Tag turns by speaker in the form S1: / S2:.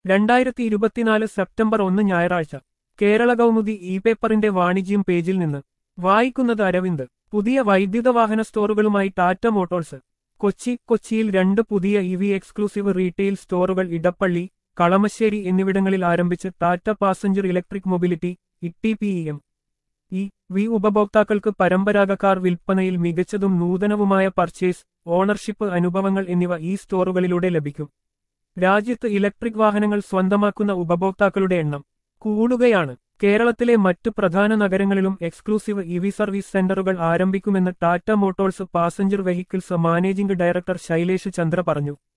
S1: രണ്ടായിരത്തി ഇരുപത്തിനാല് സെപ്റ്റംബർ ഒന്ന് ഞായറാഴ്ച കേരള കൗമുദി ഇ പേപ്പറിന്റെ വാണിജ്യം പേജിൽ നിന്ന് വായിക്കുന്നത് അരവിന്ദ് പുതിയ വൈദ്യുത വാഹന സ്റ്റോറുകളുമായി ടാറ്റ മോട്ടോഴ്സ് കൊച്ചി കൊച്ചിയിൽ രണ്ട് പുതിയ ഇ വി എക്സ്ക്ലൂസീവ് റീറ്റെയിൽ സ്റ്റോറുകൾ ഇടപ്പള്ളി കളമശ്ശേരി എന്നിവിടങ്ങളിൽ ആരംഭിച്ച് Tata Passenger Electric Mobility E P M E V ഉപഭോക്താക്കൾക്ക് പരമ്പരാഗത കാർ വിൽപ്പനയിൽ മികച്ചതും നൂതനവുമായ പർച്ചേസ് ഓണർഷിപ്പ് അനുഭവങ്ങൾ എന്നിവ ഈ സ്റ്റോറുകളിലൂടെ ലഭിക്കും രാജ്യത്ത് ഇലക്ട്രിക് വാഹനങ്ങൾ സ്വന്തമാക്കുന്ന ഉപഭോക്താക്കളുടെ എണ്ണം കൂടുകയാണ് കേരളത്തിലെ മറ്റു പ്രധാന നഗരങ്ങളിലും എക്സ്ക്ലൂസീവ് ഇ വി സർവീസ് സെന്ററുകൾ ആരംഭിക്കുമെന്ന് Tata Motors Passenger Vehicles managing director Shailesh Chandra പറഞ്ഞു